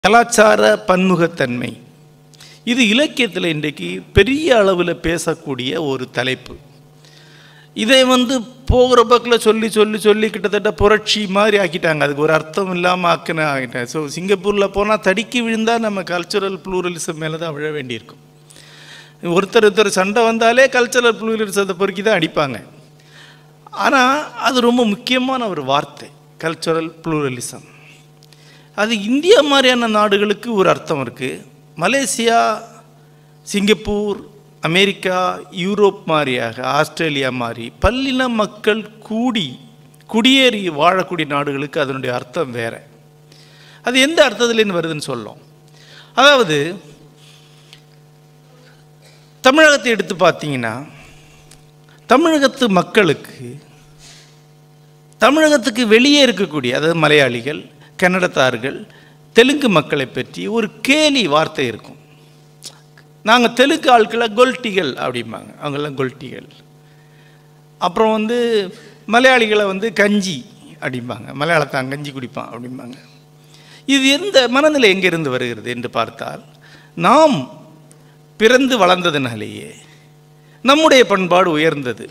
கலாச்சார பன்முகத்தன்மை இது இலக்கியத்தில் இன்றைக்கு பெரிய அளவில் பேசக்கூடிய ஒரு தலைப்பு இதை வந்து போகிற பக்கில் சொல்லி சொல்லி சொல்லி கிட்டத்தட்ட புரட்சி மாதிரி ஆக்கிட்டாங்க அதுக்கு ஒரு அர்த்தம் இல்லாமல் ஆக்கின ஆகிட்டேன் ஸோ சிங்கப்பூரில் போனால் தடுக்கி விழுந்தால் நம்ம கல்ச்சுரல் ப்ளூரலிசம் மேலே தான் விழ வேண்டியிருக்கும் ஒருத்தர் ஒருத்தர் சண்டை வந்தாலே கல்ச்சுரல் ப்ளூரலிசத்தை பொறுக்கி தான் அடிப்பாங்க ஆனால் அது ரொம்ப முக்கியமான ஒரு வார்த்தை கல்ச்சுரல் ப்ளூரலிசம் அது இந்தியா மாதிரியான நாடுகளுக்கு ஒரு அர்த்தம் இருக்குது மலேசியா சிங்கப்பூர் அமெரிக்கா யூரோப் மாதிரியாக ஆஸ்திரேலியா மாதிரி பல்லின மக்கள் கூடி குடியேறி வாழக்கூடிய நாடுகளுக்கு அதனுடைய அர்த்தம் வேற அது எந்த அர்த்தத்துலேருந்து வருதுன்னு சொல்லும் அதாவது தமிழகத்தை எடுத்து பார்த்தீங்கன்னா தமிழகத்து மக்களுக்கு தமிழகத்துக்கு வெளியே இருக்கக்கூடிய அதாவது மலையாளிகள் கன்னடத்தார்கள் தெலுங்கு மக்களை பற்றி ஒரு கேலி வார்த்தை இருக்கும் நாங்கள் தெலுங்கு ஆட்களை கொல்ட்டிகள் அப்படிம்பாங்க அவங்கெல்லாம் கொல்ட்டிகள் அப்புறம் வந்து மலையாளிகளை வந்து கஞ்சி அப்படிம்பாங்க மலையாளத்தான் கஞ்சி குடிப்பான் அப்படிம்பாங்க இது எந்த மனநிலை எங்கிருந்து வருகிறது என்று பார்த்தால் நாம் பிறந்து வளர்ந்ததுனாலேயே நம்முடைய பண்பாடு உயர்ந்தது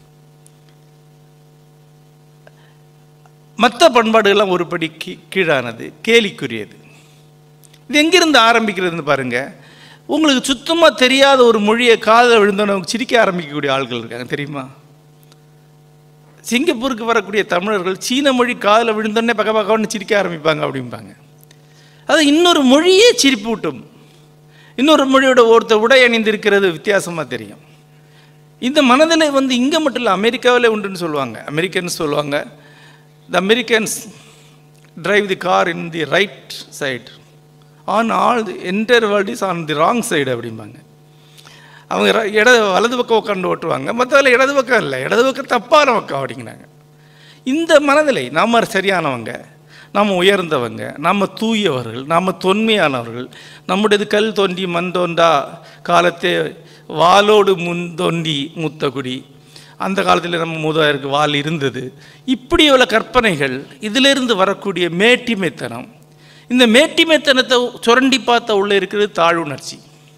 மற்ற பண்பாடுகள்லாம் ஒரு படி கீ கீழானது கேலிக்குரியது இது எங்கிருந்து ஆரம்பிக்கிறதுன்னு பாருங்கள் உங்களுக்கு சுத்தமாக தெரியாத ஒரு மொழியை காதில் விழுந்தவங்க சிரிக்க ஆரம்பிக்கக்கூடிய ஆள்கள் இருக்காங்க தெரியுமா சிங்கப்பூருக்கு வரக்கூடிய தமிழர்கள் சீன மொழி காதில் விழுந்தோடனே பக்க பக்கம்னு சிரிக்க ஆரம்பிப்பாங்க அப்படிம்பாங்க அது இன்னொரு மொழியே சிரிப்பு விட்டும் இன்னொரு மொழியோட ஒருத்தர் உடை அணிந்திருக்கிறது வித்தியாசமாக தெரியும் இந்த மனதில் வந்து இங்கே மட்டும் இல்லை அமெரிக்காவில் உண்டுன்னு சொல்லுவாங்க அமெரிக்கன்ஸ் சொல்லுவாங்க the Americans drive the car in the right side on all the entire world is on the wrong side அப்படிம்பாங்க அவங்க ர- இட வலது பக்கம் உட்காந்து ஓட்டுவாங்க மற்றதில் இடது பக்கம் இல்லை இடது பக்கம் தப்பான பக்கம் அப்படிங்கிறாங்க இந்த மனநிலை நாம் சரியானவங்க நாம் உயர்ந்தவங்க நாம் தூயவர்கள் நாம் தொன்மையானவர்கள் நம்முடையது கல் தோண்டி மண் தோண்டா காலத்தே வாளோடு முன் தோண்டி மூத்தகுடி அந்த காலத்தில் நம்ம மூதாருக்கு வாள் இருந்தது இப்படி உள்ள கற்பனைகள் இதிலிருந்து வரக்கூடிய மேட்டிமைத்தனம் இந்த மேட்டிமைத்தனத்தை சுரண்டி பார்த்த உள்ளே இருக்கிறது தாழ்வுணர்ச்சி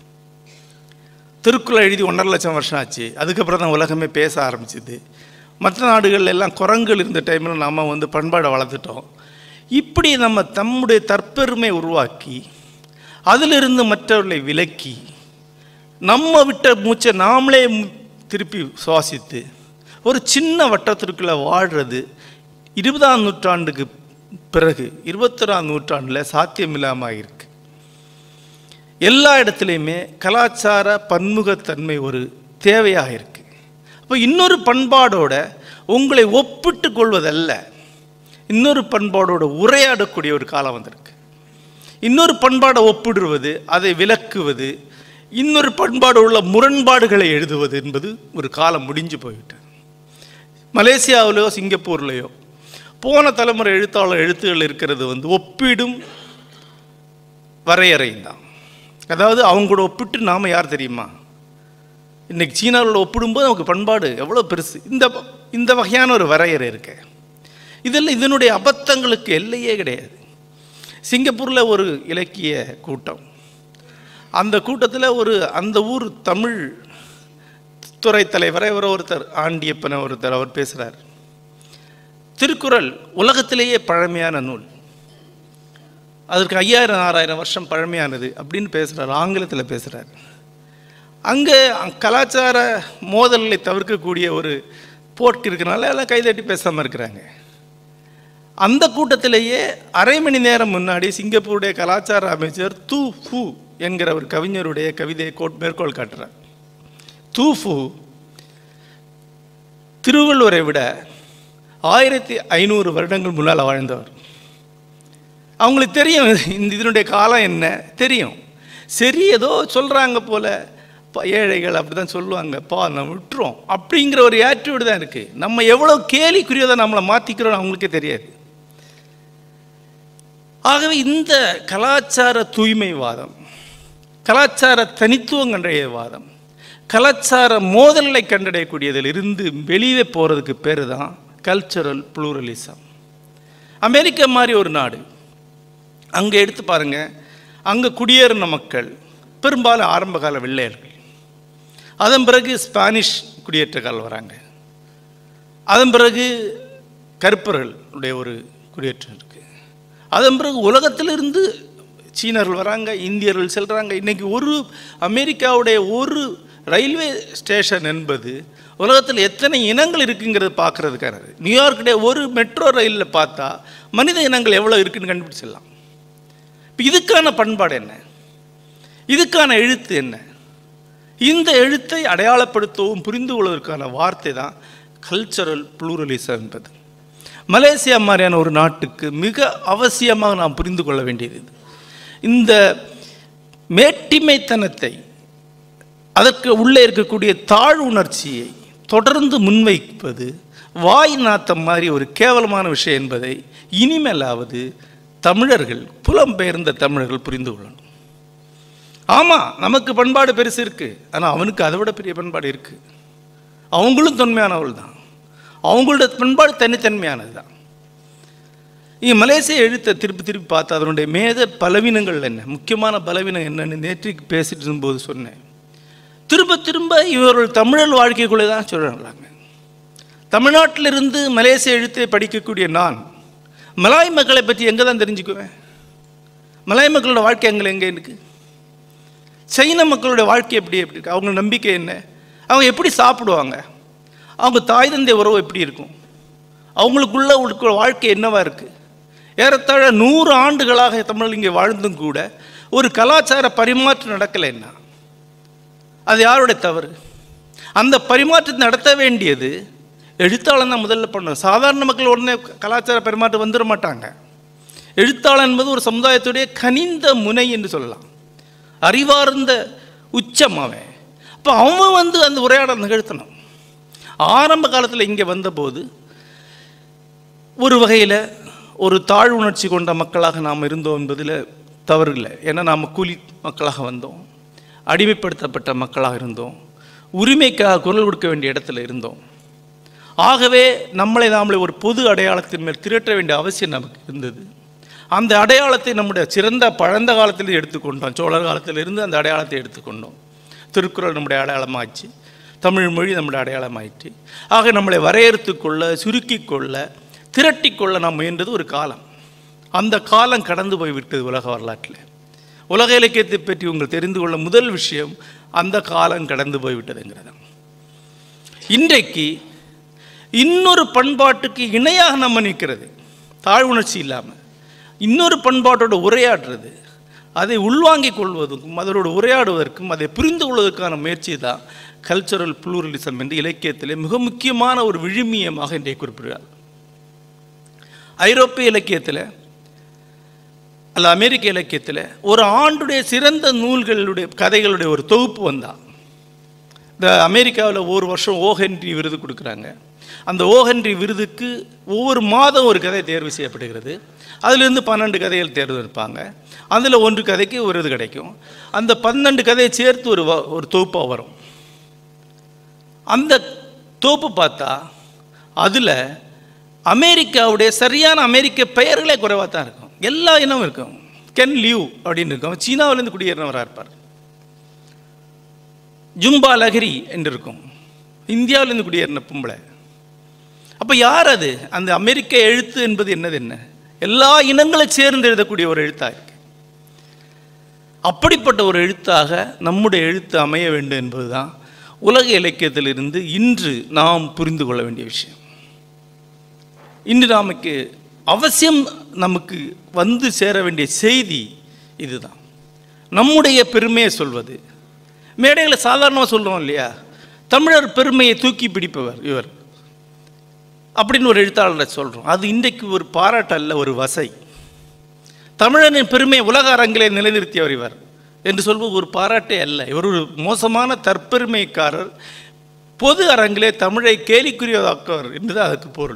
திருக்குறள் எழுதி ஒன்றரை லட்சம் வருஷம் ஆச்சு அதுக்கப்புறம் தான் உலகமே பேச ஆரம்பிச்சுது மற்ற நாடுகள்ல எல்லாம் குரங்குகள் இருந்த டைமில் நாம் வந்து பண்பாடை வளர்த்துட்டோம் இப்படி நம்ம தம்முடைய தற்பெருமை உருவாக்கி அதிலிருந்து மற்றவர்களை விலக்கி நம்ம விட்ட மூச்சை நாமளே மு- திருப்பி சுவாசித்து ஒரு சின்ன வட்டத்திற்குள்ளே வாழ்கிறது இருபதாம் நூற்றாண்டுக்கு பிறகு இருபத்தொராம் நூற்றாண்டில் சாத்தியமில்லாமல் இருக்கு எல்லா இடத்துலையுமே கலாச்சார பன்முகத்தன்மை ஒரு தேவையாக இருக்கு அப்போ இன்னொரு பண்பாடோட உங்களை ஒப்பிட்டு கொள்வதல்ல இன்னொரு பண்பாடோட உரையாடக்கூடிய ஒரு காலம் வந்திருக்கு இன்னொரு பண்பாடை ஒப்பிடுவது அதை விளக்குவது இன்னொரு பண்பாடு உள்ள முரண்பாடுகளை எழுதுவது என்பது ஒரு காலம் முடிஞ்சு போய்விட்டது மலேசியாவிலையோ சிங்கப்பூர்லேயோ போன தலைமுறை எழுத்தாளர் எழுத்துகள் இருக்கிறது வந்து ஒப்பிடும் வரையறையும் தான் அதாவது அவங்களோட ஒப்பிட்டு நாம் யார் தெரியுமா இன்னைக்கு சீனாவோட ஒப்பிடும்போது நமக்கு பண்பாடு எவ்வளோ பெருசு இந்த இந்த வகையான ஒரு வரையறை இருக்கு இதில் இதனுடைய அபத்தங்களுக்கு எல்லையே கிடையாது சிங்கப்பூரில் ஒரு இலக்கிய கூட்டம் அந்த கூட்டத்தில் ஒரு அந்த ஊர் தமிழ் துறை தலைவரை ஒரு ஒருத்தர் ஆண்டியப்பன ஒருத்தர் அவர் பேசுகிறார் திருக்குறள் உலகத்திலேயே பழமையான நூல் அதற்கு ஐயாயிரம் ஆறாயிரம் வருஷம் பழமையானது அப்படின்னு பேசுகிறார் ஆங்கிலத்தில் பேசுகிறார் அங்கே கலாச்சார மோதல்களை தவிர்க்கக்கூடிய ஒரு போக்கு இருக்கனால எல்லாம் கைதட்டி பேசாமல் இருக்கிறாங்க அந்த கூட்டத்திலேயே அரை மணி நேரம் முன்னாடி சிங்கப்பூருடைய கலாச்சார அமைச்சர் தூ ஃபு என்கிற ஒரு கவிஞருடைய கவிதையை கோட் மேற்கோள் காட்டுறார் தூ ஃபு திருவள்ளுவரை விட ஆயிரத்தி ஐநூறு வருடங்கள் முன்னால் வாழ்ந்தவர் அவங்களுக்கு தெரியும் இந்த இதனுடைய காலம் என்ன தெரியும் சரி ஏதோ சொல்கிறாங்க போல ப- ஏழைகள் அப்படி தான் சொல்லுவாங்க பா நம்ம விட்டுறோம் அப்படிங்கிற ஒரு ஆட்டிடியூடு தான் இருக்குது நம்ம எவ்வளோ கேலிக்குரியதை நம்மளை மாற்றிக்கிறோம் அவங்களுக்கே தெரியாது ஆகவே இந்த கலாச்சார தூய்மைவாதம் கலாச்சார தனித்துவம் கண்டறிய வாதம் கலாச்சார மோதல்களை கண்டறியக்கூடியதில் இருந்து வெளியே போகிறதுக்கு பேர் தான் கல்ச்சரல் ப்ளூரலிசம் அமெரிக்கா மாதிரி ஒரு நாடு அங்கே எடுத்து பாருங்க அங்கே குடியேறின மக்கள் பெரும்பாலும் ஆரம்பகால வெள்ளையர்கள் அதன் பிறகு ஸ்பானிஷ் குடியேற்றக்காரர்கள் வராங்க அதன் பிறகு கருப்பர்களுடைய ஒரு குடியேற்றம் இருக்குது அதன் பிறகு உலகத்திலிருந்து சீனர்கள் வராங்க இந்தியர்கள் செல்கிறாங்க இன்றைக்கி ஒரு அமெரிக்காவுடைய ஒரு ரயில்வே ஸ்டேஷன் என்பது உலகத்தில் எத்தனை இனங்கள் இருக்குங்கிறது பார்க்குறதுக்கானது நியூயார்க்குடைய ஒரு மெட்ரோ ரயிலில் பார்த்தா மனித இனங்கள் எவ்வளோ இருக்குன்னு கண்டுபிடிச்சிடலாம் இப்போ இதுக்கான பண்பாடு என்ன இதுக்கான எழுத்து என்ன இந்த எழுத்தை அடையாளப்படுத்தவும் புரிந்து கொள்வதற்கான வார்த்தை தான் கல்ச்சரல் ப்ளூரலிசம் என்பது மலேசியா மாதிரியான ஒரு நாட்டுக்கு மிக அவசியமாக நாம் புரிந்து கொள்ள வேண்டியது இது. இந்த மேட்டிமைத்தனத்தை அதற்கு உள்ளே இருக்கக்கூடிய தாழ்வுணர்ச்சியை தொடர்ந்து முன்வைப்பது வாய் நாத்தம் மாதிரி ஒரு கேவலமான விஷயம் என்பதை இனிமேலாவது தமிழர்கள் புலம்பெயர்ந்த தமிழர்கள் புரிந்து கொள்ளணும் ஆமாம் நமக்கு பண்பாடு பெருசு இருக்குது ஆனால் அவனுக்கு அதை விட பெரிய பண்பாடு இருக்குது அவங்களும் தொன்மையானவள் தான் அவங்களோட பண்பாடு தனித்தன்மையானது தான் இங்கே மலேசிய எழுத்தை திருப்பி திருப்பி பார்த்து அதனுடைய மேத பலவீனங்கள் என்ன முக்கியமான பலவீனம் என்னன்னு நேற்றுக்கு பேசிட்டு இருக்கும்போது சொன்னேன் திரும்ப திரும்ப இவர்கள் தமிழர் வாழ்க்கைக்குள்ளே தான் சொல்கிறாங்க தமிழ்நாட்டிலிருந்து மலேசிய எழுத்தை படிக்கக்கூடிய நான் மலாய் மக்களை பற்றி எங்கே தான் தெரிஞ்சுக்குவேன் மலாய் மக்களோட வாழ்க்கை எங்கே எங்கே இருக்குது சைன மக்களுடைய வாழ்க்கை எப்படி எப்படி இருக்கு அவங்க நம்பிக்கை என்ன அவங்க எப்படி சாப்பிடுவாங்க அவங்க தாய் தந்தை உறவு எப்படி இருக்கும் அவங்களுக்குள்ள இருக்கிற வாழ்க்கை என்னவா இருக்கு ஏறத்தாழ நூறு ஆண்டுகளாக தமிழ் இங்கே வாழ்ந்தும் கூட ஒரு கலாச்சார பரிமாற்றம் நடக்கலைன்னா அது யாருடைய தவறு அந்த பரிமாற்றத்தை நடத்த வேண்டியது எழுத்தாளன் தான் முதல்ல பண்ணணும் சாதாரண மக்கள் உடனே கலாச்சார பரிமாற்றம் வந்துட மாட்டாங்க எழுத்தாளன் என்பது ஒரு சமுதாயத்துடைய கனிந்த முனை என்று சொல்லலாம் அறிவார்ந்த உச்சம் அவன் அப்போ அவன் வந்து அந்த உரையாடல் நிகழ்த்தணும் ஆரம்ப காலத்தில் இங்கே வந்தபோது ஒரு வகையில் ஒரு தாழ்வுணர்ச்சி கொண்ட மக்களாக நாம் இருந்தோம் என்பதில் தவறு இல்லை ஏன்னா நாம் கூலி மக்களாக வந்தோம் அடிமைப்படுத்தப்பட்ட மக்களாக இருந்தோம் உரிமைக்காக குரல் கொடுக்க வேண்டிய இடத்துல இருந்தோம் ஆகவே நம்மளை நாமளை ஒரு பொது அடையாளத்தின் மேல் திரட்ட வேண்டிய அவசியம் நமக்கு இருந்தது அந்த அடையாளத்தை நம்முடைய சிறந்த பழந்த காலத்தில் எடுத்துக்கொண்டோம் சோழர் காலத்திலிருந்து அந்த அடையாளத்தை எடுத்துக்கொண்டோம் திருக்குறள் நம்முடைய அடையாளமாச்சு தமிழ் மொழி நம்முடைய அடையாளமாயிற்று ஆக நம்மளை வரையறுத்து கொள்ள சுருக்கி கொள்ள திரட்டி கொள்ள நாம் முயன்றது ஒரு காலம் அந்த காலம் கடந்து போய்விட்டது உலக வரலாற்றில் உலக இலக்கியத்தை பற்றி உங்கள் தெரிந்து கொள்ள முதல் விஷயம் அந்த காலம் கடந்து போய்விட்டதுங்கிறது இன்றைக்கு இன்னொரு பண்பாட்டுக்கு இணையாக நம்ம நிற்கிறது தாழ்வுணர்ச்சி இல்லாமல் இன்னொரு பண்பாட்டோட உரையாடுறது அதை உள்வாங்கிக் கொள்வதற்கும் அதனோடு உரையாடுவதற்கும் அதை புரிந்து கொள்வதற்கான முயற்சி தான் கல்ச்சரல் ப்ளூரலிசம் என்று இலக்கியத்திலே மிக முக்கியமான ஒரு விழுமியமாக இன்றைய குறிப்பிடுகிறார் ஐரோப்பிய இலக்கியத்தில் அல்ல அமெரிக்க இலக்கியத்தில் ஒரு ஆண்டுடைய சிறந்த நூல்களுடைய கதைகளுடைய ஒரு தொகுப்பு வந்தா இந்த அமெரிக்காவில் ஒரு வருஷம் ஓஹென்றி விருது கொடுக்குறாங்க அந்த ஓஹென்றி விருதுக்கு ஒவ்வொரு மாதம் ஒரு கதை தேர்வு செய்யப்படுகிறது அதிலிருந்து பன்னெண்டு கதைகள் தேர்ந்தெடுப்பாங்க அதில் ஒன்று கதைக்கு ஒரு இது கிடைக்கும் அந்த பன்னெண்டு கதையை சேர்த்து ஒரு வ- ஒரு தொகுப்பாக வரும் அந்த தொகுப்பு பார்த்தா அதில் அமெரிக்காவுடைய சரியான அமெரிக்க பெயர்களே குறைவாக தான் இருக்கும் எல்லா இனமும் இருக்கும் கென் லியூ அப்படின்னு இருக்கும் சீனாவிலேருந்து குடியேறினவராக இருப்பார் ஜும்பா லஹரி என்று இருக்கும் இந்தியாவிலேருந்து குடியேறின பொம்பளை அப்போ யார் அது அந்த அமெரிக்க எழுத்து என்பது என்னது என்ன எல்லா இனங்களை சேர்ந்து எழுதக்கூடிய ஒரு எழுத்தாக இருக்கு அப்படிப்பட்ட ஒரு எழுத்தாக நம்முடைய எழுத்து அமைய வேண்டும் என்பதுதான் உலக இலக்கியத்திலிருந்து இன்று நாம் புரிந்து கொள்ள வேண்டிய விஷயம் இன்று நமக்கு அவசியம் நமக்கு வந்து சேர வேண்டிய செய்தி இதுதான் நம்முடைய பெருமையை சொல்வது மேடைகளை சாதாரணமாக சொல்லுவோம் இல்லையா தமிழர் பெருமையை தூக்கி பிடிப்பவர் இவர் அப்படின்னு ஒரு எழுத்தாளரை சொல்கிறோம் அது இன்றைக்கு ஒரு பாராட்டு அல்ல ஒரு வசை தமிழனின் பெருமையை உலக அரங்கிலே நிலைநிறுத்தியவர் இவர் என்று சொல்வது ஒரு பாராட்டே அல்ல இவர் ஒரு மோசமான தற்பெருமைக்காரர் பொது அரங்கிலே தமிழை கேலிக்குரியதாக்கவர் என்பது அதற்கு பொருள்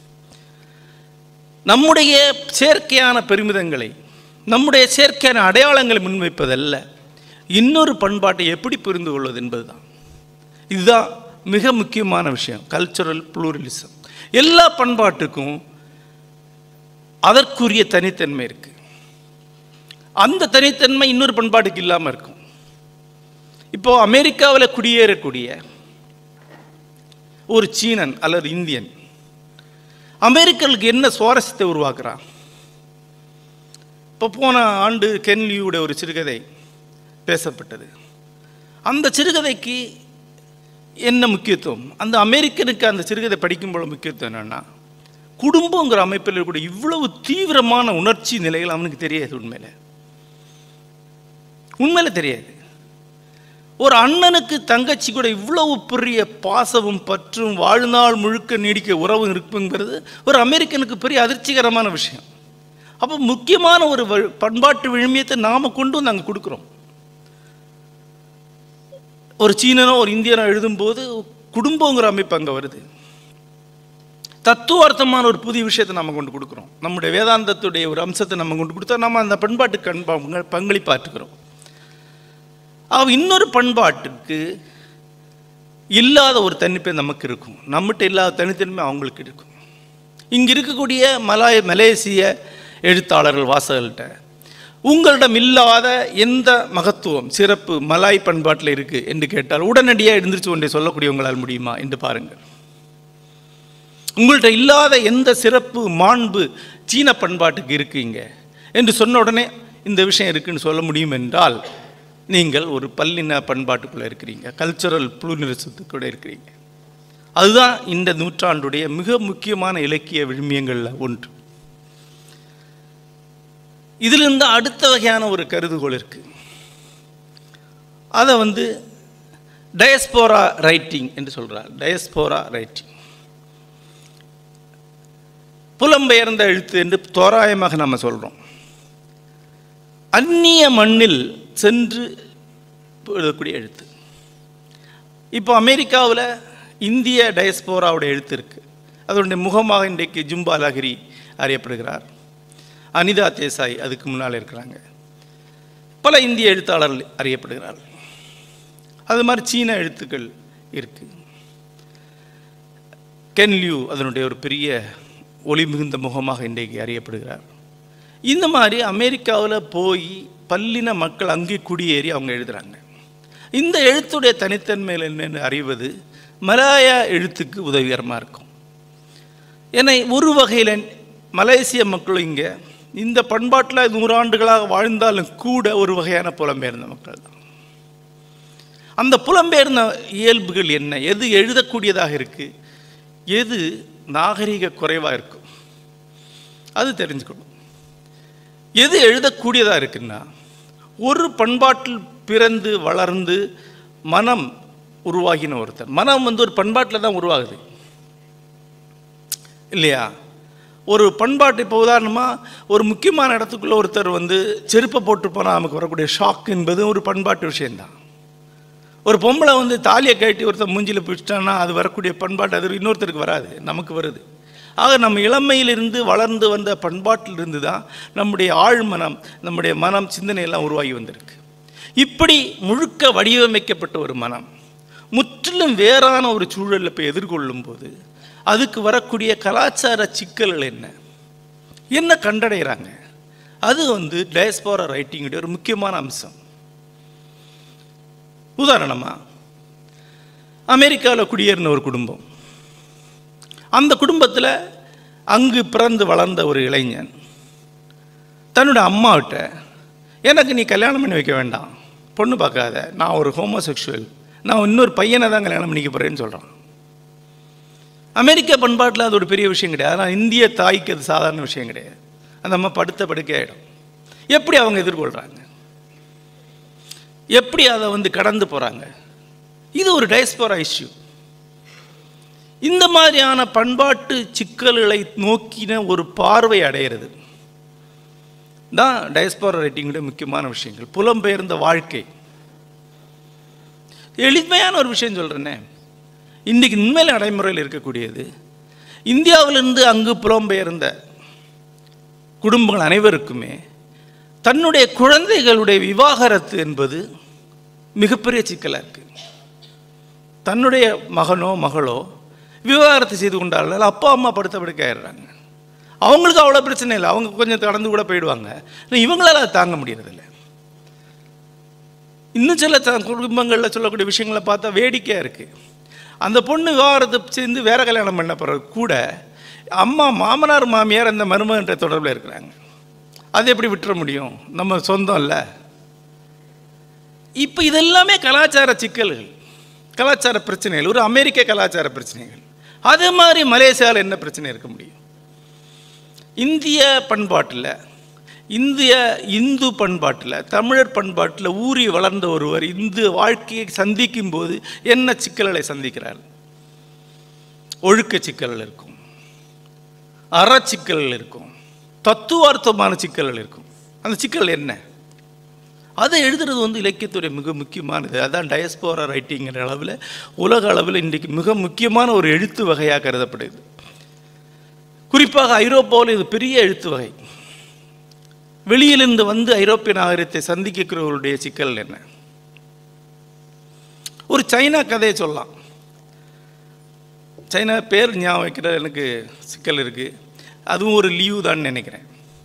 நம்முடைய செயற்கையான பெருமிதங்களை நம்முடைய செயற்கையான அடையாளங்களை முன்வைப்பதல்ல இன்னொரு பண்பாட்டை எப்படி புரிந்து கொள்வது என்பதுதான் இதுதான் மிக முக்கியமான விஷயம் கல்ச்சுரல் ப்ளூரலிசம் எல்லா பண்பாட்டுக்கும் அதற்குரிய தனித்தன்மை இருக்கு அந்த தனித்தன்மை இன்னொரு பண்பாட்டுக்கு இல்லாமல் இருக்கும் இப்போ அமெரிக்காவில் குடியேறக்கூடிய ஒரு சீனன் அல்லது இந்தியன் அமெரிக்கர்களுக்கு என்ன சுவாரஸ்யத்தை உருவாக்குறான் இப்போ போன ஆண்டு கென்லியோட ஒரு சிறுகதை பேசப்பட்டது அந்த சிறுகதைக்கு என்ன முக்கியத்துவம் அந்த அமெரிக்கனுக்கு அந்த சிறுகதை படிக்கும்போது முக்கியத்துவம் என்னென்னா குடும்பங்கிற அமைப்பில் இருக்கக்கூடிய இவ்வளவு தீவிரமான உணர்ச்சி நிலைகள் அவனுக்கு தெரியாது உண்மையில் உண்மையில் தெரியாது ஒரு அண்ணனுக்கு தங்கச்சி கூட இவ்வளவு பெரிய பாசமும் பற்றும் வாழ்நாள் முழுக்க நீடிக்க உறவு இருக்குங்கிறது ஒரு அமெரிக்கனுக்கு பெரிய அதிர்ச்சிகரமான விஷயம் அப்போ முக்கியமான ஒரு வ- பண்பாட்டு விழுமியத்தை நாம் கொண்டு வந்து அங்கே கொடுக்குறோம் ஒரு சீனனோ ஒரு இந்தியனோ எழுதும்போது குடும்பங்கிற அமைப்பு அங்கே வருது தத்துவார்த்தமான ஒரு புதிய விஷயத்தை நம்ம கொண்டு கொடுக்குறோம் நம்முடைய வேதாந்தத்துடைய ஒரு அம்சத்தை நம்ம கொண்டு கொடுத்தா நம்ம அந்த பண்பாட்டுக்கு கண் பங்களிப்பாற்றுக்கிறோம் அவ இன்னொரு பண்பாட்டுக்கு இல்லாத ஒரு தனிப்பை நமக்கு இருக்கும் நம்மகிட்ட இல்லாத தனித்தன்மை அவங்களுக்கு இருக்கும் இங்கே இருக்கக்கூடிய மலாய மலேசிய எழுத்தாளர்கள் வாசகர்கள்ட்ட உங்களிடம் இல்லாத எந்த மகத்துவம் சிறப்பு மலாய் பண்பாட்டில் இருக்குது என்று கேட்டால் உடனடியாக எழுந்திரிச்சு கொண்டே சொல்லக்கூடிய உங்களால் முடியுமா என்று பாருங்கள் உங்கள்கிட்ட இல்லாத எந்த சிறப்பு மாண்பு சீன பண்பாட்டுக்கு இருக்குங்க என்று சொன்ன உடனே இந்த விஷயம் இருக்குன்னு சொல்ல முடியும் என்றால் நீங்கள் ஒரு பல்லின பண்பாட்டுக்குள்ளே இருக்கிறீங்க கல்ச்சரல் புளுநிரசத்துக்குள்ள இருக்கிறீங்க அதுதான் இந்த நூற்றாண்டுடைய மிக முக்கியமான இலக்கிய விழுமியங்களில் ஒன்று இதிலிருந்து அடுத்த வகையான ஒரு கருதுகோள் இருக்கு அதை வந்து டயஸ்போரா ரைட்டிங் என்று சொல்றார் டயஸ்போரா ரைட்டிங் புலம்பெயர்ந்த எழுத்து என்று தோராயமாக நம்ம சொல்கிறோம் அந்நிய மண்ணில் சென்று எழுதக்கூடிய எழுத்து இப்போ அமெரிக்காவில் இந்திய டயஸ்போராவுடைய எழுத்து இருக்கு அதனுடைய முகமாக இன்றைக்கு ஜும்பா லஹிரி அறியப்படுகிறார் அனிதா தேசாய் அதுக்கு முன்னால் இருக்கிறாங்க பல இந்திய எழுத்தாளர்கள் அறியப்படுகிறார்கள் அது மாதிரி சீன எழுத்துக்கள் இருக்கு கென்லியூ அதனுடைய ஒரு பெரிய ஒளி மிகுந்த முகமாக இன்றைக்கு அறியப்படுகிறார் இந்த மாதிரி அமெரிக்காவில் போய் பல்லின மக்கள் அங்கே குடியேறி அவங்க எழுதுகிறாங்க இந்த எழுத்துடைய தனித்தன்மையில் என்னென்னு அறிவது மலாயா எழுத்துக்கு உதவிகரமாக இருக்கும் ஏன்னா ஒரு வகையில் மலேசிய மக்களும் இங்கே இந்த பண்பாட்டில் நூறாண்டுகளாக வாழ்ந்தாலும் கூட ஒரு வகையான புலம்பெயர்ந்த மக்கள் தான் அந்த புலம்பெயர்ந்த இயல்புகள் என்ன எது எழுதக்கூடியதாக இருக்குது எது நாகரிக குறைவாக இருக்கும் அது தெரிஞ்சுக்கணும் எது எழுதக்கூடியதாக இருக்குன்னா ஒரு பண்பாட்டில் பிறந்து வளர்ந்து மனம் உருவாகின ஒருத்தர் மனம் வந்து ஒரு பண்பாட்டில் தான் உருவாகுது இல்லையா ஒரு பண்பாட்டு இப்போ உதாரணமாக ஒரு முக்கியமான இடத்துக்குள்ள ஒருத்தர் வந்து செருப்பை போட்டு போனால் நமக்கு வரக்கூடிய ஷாக் என்பது ஒரு பண்பாட்டு விஷயம்தான் ஒரு பொம்பளை வந்து தாலியை கட்டி ஒருத்தர் மூஞ்சியில் பிடிச்சிட்டான்னா அது வரக்கூடிய பண்பாட்டு அது இன்னொருத்தருக்கு வராது நமக்கு வருது ஆக நம்ம இளமையிலிருந்து வளர்ந்து வந்த பண்பாட்டிலிருந்து தான் நம்முடைய ஆழ்மனம் நம்முடைய மனம் சிந்தனையெல்லாம் உருவாகி வந்திருக்கு இப்படி முழுக்க வடிவமைக்கப்பட்ட ஒரு மனம் முற்றிலும் வேறான ஒரு சூழலை போய் எதிர்கொள்ளும் போது அதுக்கு வரக்கூடிய கலாச்சார சிக்கல்கள் என்ன என்ன கண்டடைகிறாங்க அது வந்து டயஸ்போரா ரைட்டிங்குடைய ஒரு முக்கியமான அம்சம் உதாரணமா அமெரிக்காவில் குடியேறின ஒரு குடும்பம் அந்த குடும்பத்தில் அங்கு பிறந்து வளர்ந்த ஒரு இளைஞன் தன்னோட அம்மாவிட்ட எனக்கு நீ கல்யாணம் பண்ணி வைக்க வேண்டாம் பொண்ணு பார்க்காத நான் ஒரு ஹோமோசெக்ஷுவல் நான் இன்னொரு பையனை தான் கல்யாணம் பண்ணிக்க போகிறேன்னு சொல்கிறான் அமெரிக்க பண்பாட்டில் அது ஒரு பெரிய விஷயம் கிடையாது ஆனால் இந்திய தாய்க்கு அது சாதாரண விஷயம் கிடையாது அந்த அம்மா படுத்த படுக்கை ஆகிடும் எப்படி அவங்க எதிர்கொள்கிறாங்க எப்படி அதை வந்து கடந்து போகிறாங்க இது ஒரு டயஸ்போரா இஷ்யூ இந்த மாதிரியான பண்பாட்டு சிக்கல்களை நோக்கின ஒரு பார்வை அடையிறது தான் டயஸ்போரா ரைட்டிங்குடைய முக்கியமான விஷயங்கள் புலம்பெயர்ந்த வாழ்க்கை எளிமையான ஒரு விஷயம் சொல்கிறேனே இன்றைக்கி உண்மையில நடைமுறையில் இருக்கக்கூடியது இந்தியாவிலிருந்து அங்கு புலம்பெயர்ந்த குடும்பங்கள் அனைவருக்குமே தன்னுடைய குழந்தைகளுடைய விவாகரத்து என்பது மிகப்பெரிய சிக்கலாக இருக்கு தன்னுடைய மகனோ மகளோ விவாகரத்து செய்து கொண்டார்கள் அப்பா அம்மா படுத்த படுக்க ஆயிடுறாங்க அவங்களுக்கு அவ்வளோ பிரச்சனை இல்லை அவங்க கொஞ்சம் கடந்து கூட போயிடுவாங்க ஆனா இவங்களால அதை தாங்க முடியறதில்ல இன்னும் சில த குடும்பங்களில் சொல்லக்கூடிய விஷயங்களை பார்த்தா வேடிக்கையாக இருக்குது அந்த பொண்ணு விவாகரத்தை சேர்ந்து வேற கல்யாணம் பண்ண பிறகு கூட அம்மா மாமனார் மாமியார் அந்த மருமகன்ற தொடர்பில் இருக்கிறாங்க அது எப்படி விட்டுற முடியும் நம்ம சொந்தம் இல்லை இப்போ இதெல்லாமே கலாச்சார சிக்கல்கள் கலாச்சார பிரச்சனைகள் ஒரு அமெரிக்க கலாச்சார பிரச்சனைகள் அதே மாதிரி மலேசியாவில் என்ன பிரச்சனை இருக்க முடியும் இந்திய பண்பாட்டில் இந்திய இந்து பண்பாட்டில் தமிழர் பண்பாட்டில் ஊறி வளர்ந்த ஒருவர் இந்து வாழ்க்கையை சந்திக்கும் போது என்ன சிக்கல்களை சந்திக்கிறார் ஒழுக்க சிக்கல்கள் இருக்கும் அறச்சிக்கல்கள் இருக்கும் தத்துவார்த்தமான சிக்கல்கள் இருக்கும் அந்த சிக்கல் என்ன அதை எழுதுறது வந்து இலக்கியத்துடைய மிக முக்கியமானது அதான் டயஸ்போரா ரைட்டிங்கிற அளவில் உலக அளவில் இன்றைக்கு மிக முக்கியமான ஒரு எழுத்து வகையாக கருதப்படுது குறிப்பாக ஐரோப்பாவில் இது பெரிய எழுத்து வகை வெளியிலிருந்து வந்து ஐரோப்பிய நாகரிகத்தை சந்திக்கிறவருடைய சிக்கல் என்ன ஒரு சைனா கதையை சொல்லலாம் சைனா பேர் ஞாபகம் வைக்கிற எனக்கு சிக்கல் இருக்குது அதுவும் ஒரு லீவு தான் நினைக்கிறேன்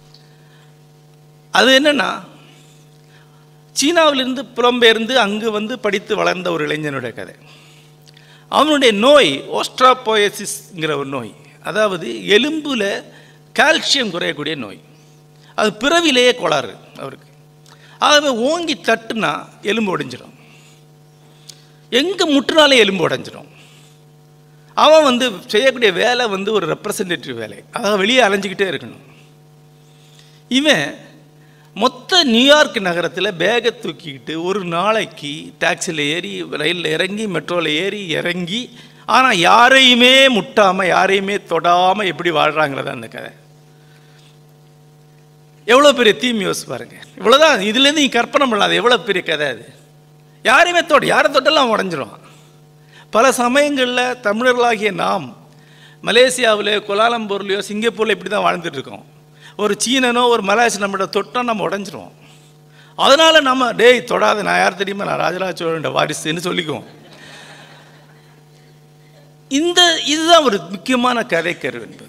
அது என்னன்னா சீனாவிலிருந்து புலம்பெயர்ந்து அங்கு வந்து படித்து வளர்ந்த ஒரு இளைஞனுடைய கதை அவனுடைய நோய் ஓஸ்ட்ராபோயசிஸ்ங்கிற ஒரு நோய் அதாவது எலும்பில் கால்சியம் குறையக்கூடிய நோய் அது பிறவிலேயே கோளாறு அவருக்கு ஆகவே ஓங்கி தட்டுனா எலும்பு உடைஞ்சிடும் எங்கே முட்டுனாலே எலும்பு உடைஞ்சிடும் அவன் வந்து செய்யக்கூடிய வேலை வந்து ஒரு ரெப்ரசன்டேட்டிவ் வேலை அதாவது வெளியே அலைஞ்சிக்கிட்டே இருக்கணும் இவன் மொத்த நியூயார்க் நகரத்தில் பேகை தூக்கிக்கிட்டு ஒரு நாளைக்கு டாக்ஸியில் ஏறி ரயிலில் இறங்கி மெட்ரோவில் ஏறி இறங்கி ஆனால் யாரையுமே முட்டாமல் யாரையுமே தொடாமல் எப்படி வாழ்கிறாங்கிறத அந்த கதை எவ்வளோ பெரிய தீம் யோசிச்சு பாருங்க இவ்வளோதான் இதுலேருந்து நீ கற்பனை பண்ணாத எவ்வளோ பெரிய கதை அது யாரையுமே தொட யாரை தொட்டெல்லாம் உடஞ்சிரும் பல சமயங்களில் தமிழர்களாகிய நாம் மலேசியாவிலே கோலாலம்பூர்லேயோ சிங்கப்பூரில் இப்படி தான் வாழ்ந்துட்டு இருக்கோம் ஒரு சீனனோ ஒரு மலேசிய நம்மளோட தொட்டோம் நம்ம உடஞ்சிருவோம் அதனால் நம்ம டேய் தொடாத நான் யார் தெரியுமா நான் ராஜராஜ சோழன் வாரிசுன்னு சொல்லிக்குவோம் இந்த இதுதான் ஒரு முக்கியமான கதைக்கரு என்பது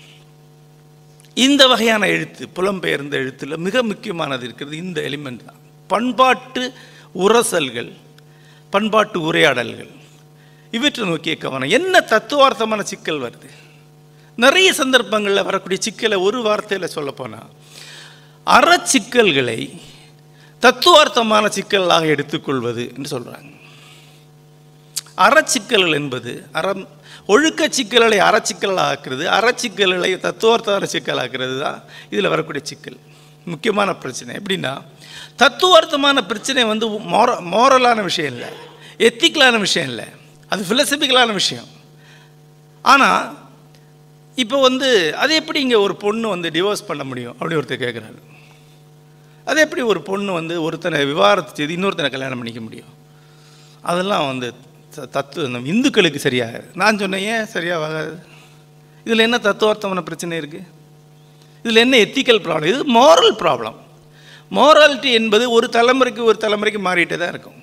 இந்த வகையான எழுத்து புலம்பெயர்ந்த எழுத்தில் மிக முக்கியமானது இருக்கிறது இந்த எலிமெண்ட் தான் பண்பாட்டு உரசல்கள் பண்பாட்டு உரையாடல்கள் இவற்றை நோக்கிய கவனம் என்ன தத்துவார்த்தமான சிக்கல் வருது நிறைய சந்தர்ப்பங்களில் வரக்கூடிய சிக்கலை ஒரு வார்த்தையில் சொல்லப்போனால் அறச்சிக்கல்களை தத்துவார்த்தமான சிக்கலாக எடுத்துக்கொள்வது என்று சொல்கிறாங்க அறச்சிக்கல்கள் என்பது அறம் ஒழுக்க சிக்கல்களை அறச்சிக்கலாக ஆக்குறது அறச்சிக்கல்களை தத்துவார்த்தமான சிக்கலாக்குறது தான் இதில் வரக்கூடிய சிக்கல் முக்கியமான பிரச்சனை எப்படின்னா தத்துவார்த்தமான பிரச்சனை வந்து மோர மோரலான விஷயம் இல்லை எத்திக்கலான விஷயம் இல்லை அது ஃபிலசபிக்கலான விஷயம் ஆனால் இப்போ வந்து அது எப்படி இங்கே ஒரு பொண்ணு வந்து டிவோர்ஸ் பண்ண முடியும் அப்படி ஒருத்தர் கேட்குறாரு அது எப்படி ஒரு பொண்ணு வந்து ஒருத்தனை விவாகரத்து செய்து இன்னொருத்தனை கல்யாணம் பண்ணிக்க முடியும் அதெல்லாம் வந்து த- தத்துவ நம்ம இந்துக்களுக்கு சரியாகாது நான் சொன்னேன் ஏன் சரியாகாது இதில் என்ன தத்துவார்த்தமான பிரச்சனை இருக்குது இதில் என்ன எத்திக்கல் ப்ராப்ளம் இது moral ப்ராப்ளம் மோராலிட்டி என்பது ஒரு தலைமுறைக்கு ஒரு தலைமுறைக்கு மாறிட்டே தான் இருக்கும்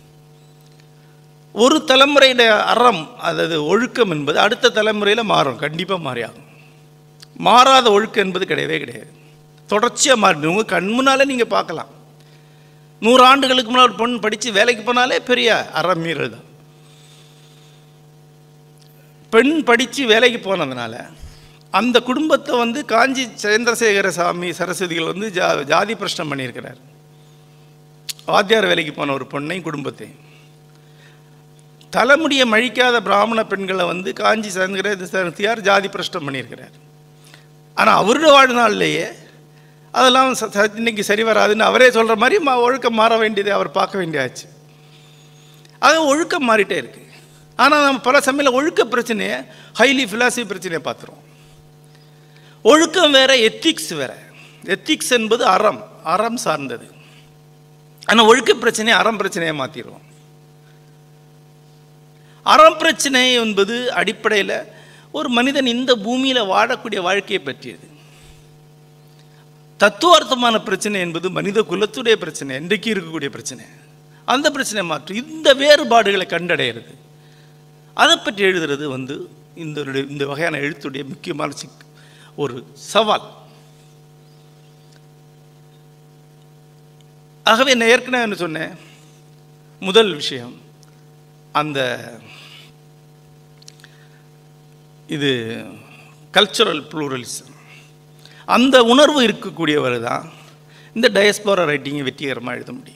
ஒரு தலைமுறையுடைய அறம் அதாவது ஒழுக்கம் என்பது அடுத்த தலைமுறையில் மாறும் கண்டிப்பாக மாறியாகும் மாறாத ஒழுக்கம் என்பது கிடையவே கிடையாது தொடர்ச்சியாக மாறிடும் உங்கள் கண் முன்னாலே நீங்கள் பார்க்கலாம் நூறு ஆண்டுகளுக்கு முன்னாடி ஒரு பொண்ணு படித்து வேலைக்கு போனாலே பெரிய அறமீறல் தான் பெண் படித்து வேலைக்கு போனதுனால அந்த குடும்பத்தை வந்து காஞ்சி சந்திரசேகர சாமி சரஸ்வதிகள் வந்து ஜா ஜாதி பிரச்சனை பண்ணியிருக்கிறார் வாத்தியார் வேலைக்கு போன ஒரு பொண்ணையும் குடும்பத்தையும் தலைமுடியை மழிக்காத பிராமண பெண்களை வந்து காஞ்சி சந்திரசேகர் ஜாதி பிரஷ்டம் பண்ணியிருக்கிறார் ஆனால் அவருடைய வாழ்நாள்லேயே அதெல்லாம் ச- ச- இன்னைக்கு சரி வராதுன்னு அவரே சொல்கிற மாதிரி மா ஒழுக்கம் மாற வேண்டியது அவர் பார்க்க வேண்டியாச்சு அது ஒழுக்கம் மாறிட்டே இருக்கு ஆனால் நம்ம பல சமயம் ஒழுக்க பிரச்சனையை ஹைலி ஃபிலாசபி பிரச்சனையை பார்த்துருவோம் ஒழுக்கம் வேற எத்திக்ஸ் வேற எத்திக்ஸ் என்பது அறம் அறம் சார்ந்தது ஆனால் ஒழுக்க பிரச்சனையை அறம் பிரச்சனையை மாற்றிடுவோம் அறம் பிரச்சனை என்பது அடிப்படையில் ஒரு மனிதன் இந்த பூமியில் வாழக்கூடிய வாழ்க்கையை பற்றியது தத்துவார்த்தமான பிரச்சனை என்பது மனித குலத்துடைய பிரச்சனை இன்றைக்கு இருக்கக்கூடிய பிரச்சனை அந்த பிரச்சனை மாற்று இந்த வேறுபாடுகளை கண்டடைகிறது அதை பற்றி எழுதுறது வந்து இந்த இந்த வகையான எழுத்துடைய முக்கியமான சிக் ஒரு சவால் ஆகவே நான் ஏற்கனவே என்ன சொன்னேன் முதல் விஷயம் அந்த இது கல்ச்சுரல் ப்ளூரலிசம் அந்த உணர்வு இருக்கக்கூடியவர் தான் இந்த டயஸ்போரா ரைட்டிங்கை வெற்றிகரமாக எழுத முடியும்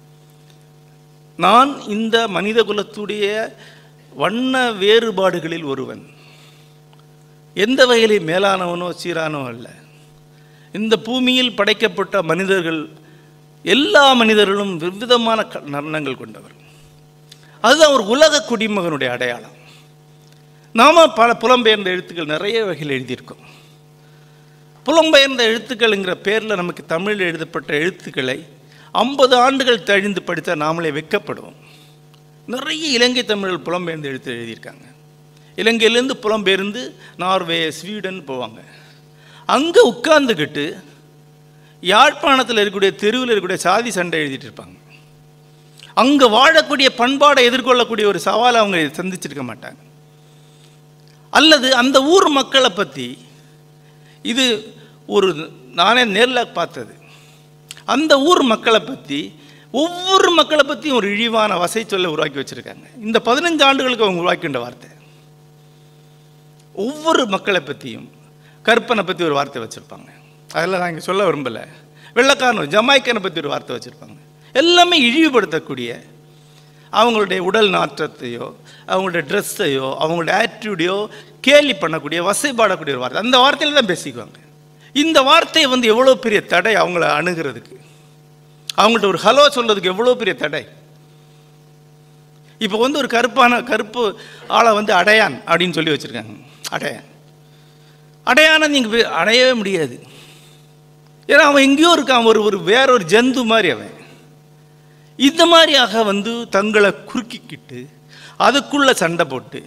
நான் இந்த மனித குலத்துடைய வண்ண வேறுபாடுகளில் ஒருவன் எந்த வகையிலே மேலானவனோ சீரானோ அல்ல இந்த பூமியில் படைக்கப்பட்ட மனிதர்கள் எல்லா மனிதர்களும் விவிதமான க- நன்னங்கள் கொண்டவர் அதுதான் ஒரு உலக குடிமகனுடைய அடையாளம் நாம பல புலம்பெயர்ந்த எழுத்துக்கள் நிறைய வகையில் எழுதியிருக்கோம் புலம்பெயர்ந்த எழுத்துக்கள்ங்கிற பேரில் நமக்கு தமிழில் எழுதப்பட்ட எழுத்துக்களை ஐம்பது ஆண்டுகள் தழிந்து படித்தா நாமளே வெட்கப்படுவோம் நிறைய இலங்கை தமிழர்கள் புலம்பெயர்ந்து எழுத்து எழுதியிருக்காங்க இலங்கையிலேருந்து புலம்பெயர்ந்து நார்வே ஸ்வீடன் போவாங்க அங்கே உட்கார்ந்துக்கிட்டு யாழ்ப்பாணத்தில் இருக்கக்கூடிய தெருவில் இருக்கக்கூடிய சாதி சண்டை எழுதிட்டு இருப்பாங்க அங்கே வாழக்கூடிய பண்பாடை எதிர்கொள்ளக்கூடிய ஒரு சவாலை அவங்க சந்திச்சிருக்க மாட்டாங்க அல்லது அந்த ஊர் மக்களை பற்றி இது ஒரு நானே நேரில் பார்த்தது அந்த ஊர் மக்களை பற்றி ஒவ்வொரு மக்களை பற்றியும் ஒரு இழிவான வசை சொல்ல உருவாக்கி வச்சுருக்காங்க இந்த பதினஞ்சு ஆண்டுகளுக்கு அவங்க உருவாக்கின்ற வார்த்தை ஒவ்வொரு மக்களை பற்றியும் கற்பனை பற்றி ஒரு வார்த்தை வச்சுருப்பாங்க அதெல்லாம் நான் இங்கே சொல்ல விரும்பலை வெள்ளக்காரன் ஜமாய்க்கனை பற்றி ஒரு வார்த்தை வச்சுருப்பாங்க எல்லாமே இழிவுபடுத்தக்கூடிய அவங்களுடைய உடல் நாற்றத்தையோ அவங்களுடைய ட்ரெஸ்ஸையோ அவங்களுடைய ஆட்டிடியூடையோ கேலி பண்ணக்கூடிய வசைப்பாடக்கூடிய ஒரு வார்த்தை அந்த வார்த்தையில் தான் பேசிக்குவாங்க இந்த வார்த்தையை வந்து எவ்வளோ பெரிய தடை அவங்கள அணுகிறதுக்கு அவங்கள்ட்ட ஒரு ஹலோ சொல்றதுக்கு எவ்வளோ பெரிய தடை இப்போ வந்து ஒரு கருப்பான கருப்பு ஆளை வந்து அடையான் அப்படின்னு சொல்லி வச்சுருக்காங்க அடையான் அடையானை நீங்கள் அடையவே முடியாது ஏன்னா அவன் எங்கேயோ இருக்கான் ஒரு ஒரு வேற ஒரு ஜந்து மாதிரி அவன் இந்த மாதிரியாக வந்து தங்களை குறுக்கிக்கிட்டு அதுக்குள்ள சண்டை போட்டு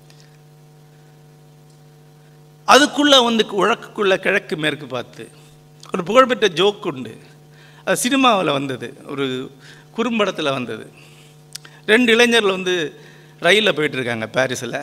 அதுக்குள்ள வந்து உழக்குக்குள்ள கிழக்கு மேற்கு பார்த்து ஒரு புகழ்பெற்ற ஜோக் உண்டு அது சினிமாவில் வந்தது ஒரு குறும்படத்தில் வந்தது ரெண்டு இளைஞர்கள் வந்து ரயிலில் போயிட்டு இருக்காங்க பாரிஸில்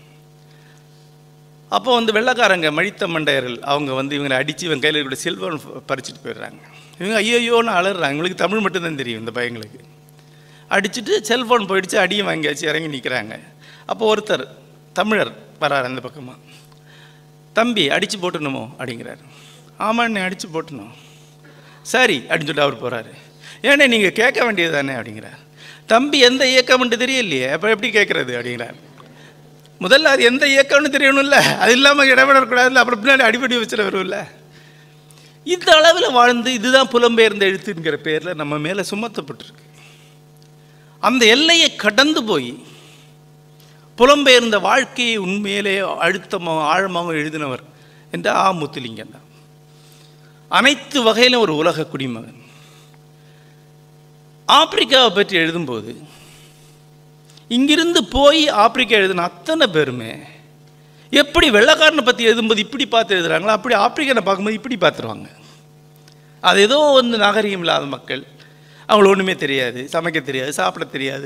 அப்போ வந்து வெள்ளைக்காரங்க மழித்த மண்டையர்கள் அவங்க வந்து இவங்களை அடித்து இவங்க கையில் இருக்கிற செல்ஃபோன் பறிச்சுட்டு போயிடுறாங்க இவங்க ஐயோயோன்னு அலறாங்க இவங்களுக்கு தமிழ் மட்டும்தான் தெரியும் இந்த பையங்களுக்கு அடிச்சுட்டு செல்ஃபோன் போயிடுச்சு அடியும் வாங்கியாச்சு இறங்கி நிற்கிறாங்க அப்போ ஒருத்தர் தமிழர் வரார் அந்த பக்கமாக தம்பி அடித்து போட்டணுமோ அப்படிங்கிறாரு ஆமாண்ணே அடித்து போட்டணும் சரி அப்படின்னு சொல்லிட்டு அவர் போகிறாரு ஏண்ணே நீங்கள் கேட்க வேண்டியது தானே அப்படிங்கிறார் தம்பி எந்த இயக்கம்ன்ட்டு தெரியலையே அப்போ எப்படி கேட்குறது அப்படிங்கிறார் முதல்ல அது எந்த இயக்கம்னு தெரியணும்ல அது இல்லாமல் இடவிடக்கூடாதுல்ல அப்புறம் பின்னாடி அடிப்படி வச்சுட வரும்ல இந்த அளவில் வாழ்ந்து இதுதான் புலம்பெயர்ந்த எழுத்துங்கிற பேரில் நம்ம மேலே சுமத்தப்பட்டிருக்கு அந்த எல்லையை கடந்து போய் புலம்பெயர்ந்த வாழ்க்கையை உண்மையிலே அழுத்தமாக ஆழமாக எழுதினவர் என்ற ஆ முத்துலிங்கம் தான் அனைத்து வகையிலும் ஒரு உலக குடிமகன் ஆப்பிரிக்காவை பற்றி எழுதும்போது இங்கிருந்து போய் ஆப்பிரிக்கா எழுதின அத்தனை பேருமே எப்படி வெள்ளைக்காரனை பற்றி எழுதும்போது இப்படி பார்த்து எழுதுறாங்களோ அப்படி ஆப்பிரிக்கனை பார்க்கும்போது இப்படி பார்த்துருவாங்க அது ஏதோ வந்து நாகரிகம் இல்லாத மக்கள் அவங்களுக்கு ஒன்றுமே தெரியாது சமைக்க தெரியாது சாப்பிட தெரியாது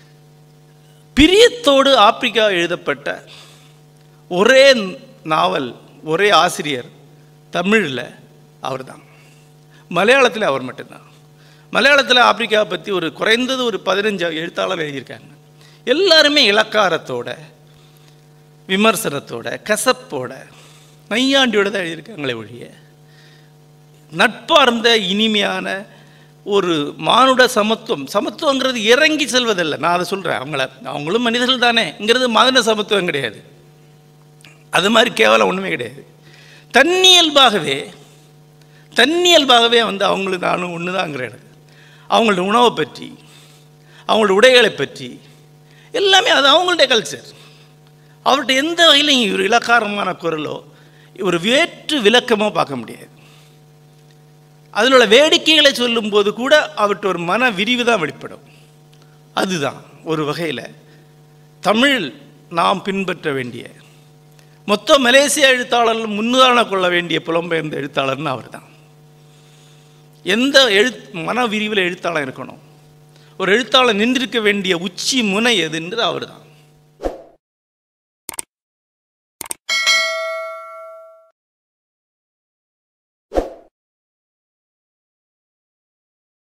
பிரியத்தோடு ஆப்பிரிக்கா எழுதப்பட்ட ஒரே நாவல் ஒரே ஆசிரியர் தமிழில் அவர்தான் மலையாளத்தில் அவர் மட்டும்தான் மலையாளத்தில் ஆப்பிரிக்காவை பற்றி ஒரு குறைந்தது ஒரு பதினஞ்சு எழுத்தாளர் எழுதியிருக்காங்க எல்லாருமே இலக்காரத்தோட விமர்சனத்தோட கசப்போட நையாண்டியோட தான் எழுதியிருக்காங்களே ஒழிய நட்பார்ந்த இனிமையான ஒரு மானுட சமத்துவம் சமத்துவங்கிறது இறங்கி செல்வதில்லை நான் அதை சொல்கிறேன் அவங்கள அவங்களும் மனிதர்கள் தானேங்கிறது மதன சமத்துவம் கிடையாது அது மாதிரி கேவலம் ஒன்றுமே கிடையாது தன்னியல்பாகவே தன்னியல்பாகவே வந்து அவங்களுக்கு நானும் ஒன்று தாங்கிற எனக்கு அவங்களோட உணவை பற்றி அவங்களோட உடைகளை பற்றி எல்லாமே அது அவங்களுடைய கல்ச்சர் அவர்கிட்ட எந்த வகையிலையும் ஒரு இலக்காரமான குரலோ ஒரு வேற்று விளக்கமோ பார்க்க முடியாது அதில் உள்ள வேடிக்கைகளை சொல்லும்போது கூட அவர்கிட்ட ஒரு மன விரிவு தான் வெளிப்படும் அதுதான் ஒரு வகையில் தமிழ் நாம் பின்பற்ற வேண்டிய மொத்த மலேசிய எழுத்தாளர்கள் முன்னுதாரண கொள்ள வேண்டிய புலம்பெயர்ந்த எழுத்தாளர்னு அவர் தான் எந்த எழுத் மன விரிவில் எழுத்தாளர் இருக்கணும் ஒரு எழுத்தாளர் நின்றிருக்க வேண்டிய உச்சி முனை எதுன்றது அவர் தான்